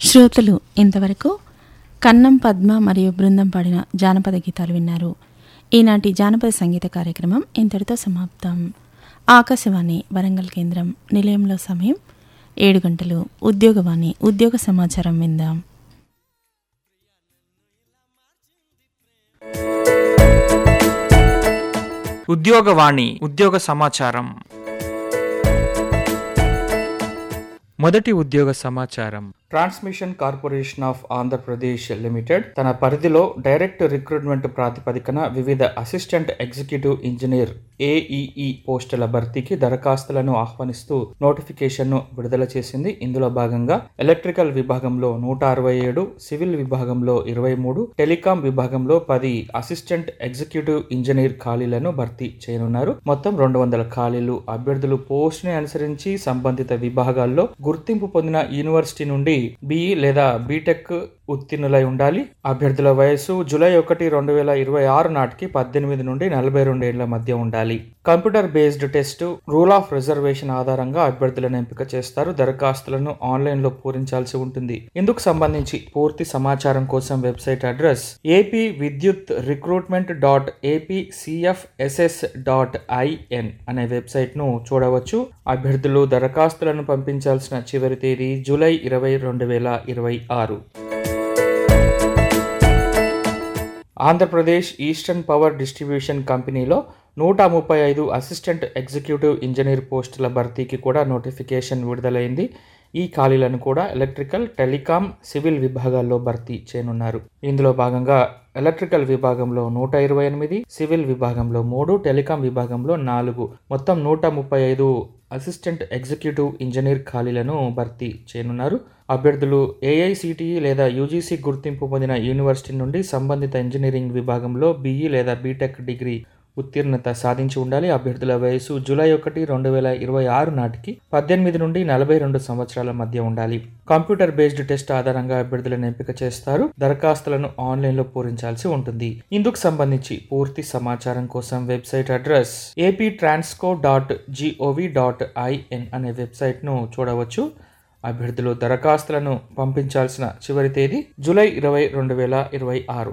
శ్రోతలు ఇంతవరకు కన్నం పద్మ మరియు బృందం పాడిన జానపద గీతాలు విన్నారు ఈనాటి జానపద సంగీత కార్యక్రమం ఇంతటితో సమాప్తం ఆకాశవాణి వరంగల్ కేంద్రం నిలయంలో సమయం ఏడు గంటలు ఉద్యోగవాణి ఉద్యోగ సమాచారం విందాం ఉద్యోగవాణి ఉద్యోగ సమాచారం మొదటి ఉద్యోగ సమాచారం transmission corporation of Andhra Pradesh limited తన పరిధిలో డైరెక్ట్ రిక్రూట్మెంట్ ప్రాతిపదికన వివిధ అసిస్టెంట్ ఎగ్జిక్యూటివ్ ఇంజనీర్ ఏఈఈ పోస్టుల భర్తీకి దరఖాస్తులను ఆహ్వానిస్తూ నోటిఫికేషన్ను విడుదల చేసింది ఇందులో భాగంగా ఎలక్ట్రికల్ విభాగంలో నూట అరవై ఏడు సివిల్ విభాగంలో ఇరవై మూడు టెలికాం విభాగంలో పది అసిస్టెంట్ ఎగ్జిక్యూటివ్ ఇంజనీర్ ఖాళీలను భర్తీ చేయనున్నారు మొత్తం రెండు వందల ఖాళీలు అభ్యర్థులు పోస్ట్ ని అనుసరించి సంబంధిత విభాగాల్లో గుర్తింపు పొందిన యూనివర్సిటీ నుండి బిఈ లేదా బీటెక్ ఉత్తీర్ణులై ఉండాలి అభ్యర్థుల వయసు జూలై ఒకటి రెండు వేల ఇరవై ఆరు నాటికి పద్దెనిమిది నుండి నలభై రెండు ఏళ్ల మధ్య ఉండాలి computer based test rule of reservation ఆధారంగా అభ్యర్థులను ఎంపిక చేస్తారు దరఖాస్తులను ఆన్లైన్ లో పూరించాల్సి ఉంటుంది ఇందుకు సంబంధించి పూర్తి సమాచారం కోసం website address AP Vidyut recruitment dot AP CFSS dot IN అనే వెబ్సైట్ ను చూడవచ్చు అభ్యర్థులు దరఖాస్తులను పంపించాల్సిన చివరి తేదీ జూలై ఇరవై రెండు వేల ఇరవై ఆరు ఆంధ్రప్రదేశ్ ఈస్టర్న్ పవర్ డిస్ట్రిబ్యూషన్ కంపెనీలో నూట ముప్పై ఐదు అసిస్టెంట్ ఎగ్జిక్యూటివ్ ఇంజనీర్ పోస్టుల భర్తీకి కూడా నోటిఫికేషన్ విడుదలైంది ఈ ఖాళీలను కూడా ఎలక్ట్రికల్ టెలికాం సివిల్ విభాగాల్లో భర్తీ చేయనున్నారు ఇందులో భాగంగా ఎలక్ట్రికల్ విభాగంలో నూట ఇరవై ఎనిమిది సివిల్ విభాగంలో మూడు టెలికాం విభాగంలో నాలుగు మొత్తం నూట ముప్పై ఐదు అసిస్టెంట్ ఎగ్జిక్యూటివ్ ఇంజనీర్ ఖాళీలను భర్తీ చేయనున్నారు అభ్యర్థులు ఏఐసిటిఈ లేదా యూజీసీ గుర్తింపు పొందిన యూనివర్సిటీ నుండి సంబంధిత ఇంజనీరింగ్ విభాగంలో బీఈ లేదా బీటెక్ డిగ్రీ ఉత్తీర్ణత సాధించి ఉండాలి అభ్యర్థుల వయసు జూలై ఒకటి రెండు వేల ఇరవై ఆరు నాటికి పద్దెనిమిది నుండి నలభై రెండు సంవత్సరాల మధ్య ఉండాలి కంప్యూటర్ బేస్డ్ టెస్ట్ ఆధారంగా అభ్యర్థులను ఎంపిక చేస్తారు దరఖాస్తులను ఆన్లైన్ లో పూరించాల్సి ఉంటుంది ఇందుకు సంబంధించి పూర్తి సమాచారం కోసం website address AP Transco dot GOV dot IN అనే వెబ్సైట్ ను చూడవచ్చు అభ్యర్థులు దరఖాస్తులను పంపించాల్సిన చివరి తేదీ జూలై ఇరవై రెండు వేల ఇరవై ఆరు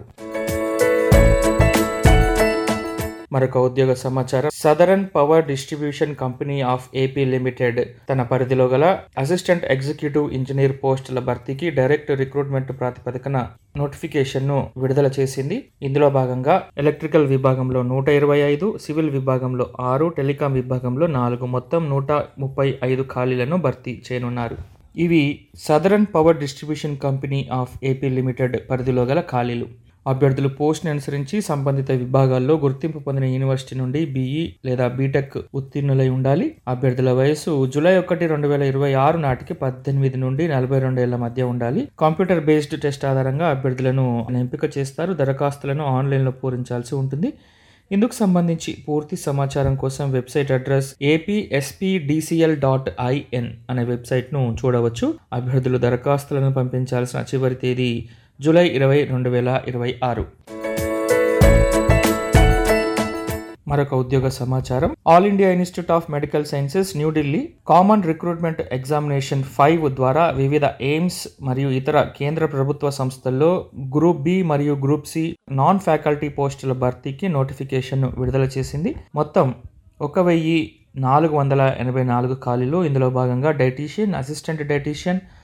మరొక ఉద్యోగ సమాచారం southern power distribution company of AP limited తన పరిధిలో గల అసిస్టెంట్ ఎగ్జిక్యూటివ్ ఇంజనీర్ పోస్టుల భర్తీకి డైరెక్ట్ రిక్రూట్మెంట్ ప్రాతిపదికన నోటిఫికేషన్ ను విడుదల చేసింది ఇందులో భాగంగా ఎలక్ట్రికల్ విభాగంలో నూట ఇరవై ఐదు సివిల్ విభాగంలో ఆరు టెలికాం విభాగంలో నాలుగు మొత్తం నూట ముప్పై ఐదు ఖాళీలను భర్తీ చేయనున్నారు ఇవి southern power distribution company of AP limited పరిధిలో గల ఖాళీలు అభ్యర్థులు పోస్ట్ని అనుసరించి సంబంధిత విభాగాల్లో గుర్తింపు పొందిన యూనివర్సిటీ నుండి బీఈ లేదా బీటెక్ ఉత్తీర్ణులై ఉండాలి అభ్యర్థుల వయసు జూలై ఒకటి రెండు వేల ఇరవై ఆరు నాటికి పద్దెనిమిది నుండి నలభై రెండు ఏళ్ల మధ్య ఉండాలి కంప్యూటర్ బేస్డ్ టెస్ట్ ఆధారంగా అభ్యర్థులను ఎంపిక చేస్తారు దరఖాస్తులను ఆన్లైన్లో పూరించాల్సి ఉంటుంది ఇందుకు సంబంధించి పూర్తి సమాచారం కోసం website address APSPDCL dot IN అనే వెబ్సైట్ను చూడవచ్చు అభ్యర్థులు దరఖాస్తులను పంపించాల్సిన చివరి తేదీ జూలై ఇరవై రెండు వేల ఇరవై ఆరు మరొక ఉద్యోగ సమాచారం all India institute of medical sciences New Delhi common recruitment examination five ద్వారా వివిధ ఎయిమ్స్ మరియు ఇతర కేంద్ర ప్రభుత్వ సంస్థల్లో గ్రూప్ బి మరియు గ్రూప్ సి నాన్ ఫ్యాకల్టీ పోస్టుల భర్తీకి నోటిఫికేషన్ విడుదల చేసింది మొత్తం ఒక వెయ్యి నాలుగు వందల ఎనభై నాలుగు ఖాళీలు ఇందులో భాగంగా డైటీషియన్ అసిస్టెంట్ డైటీషియన్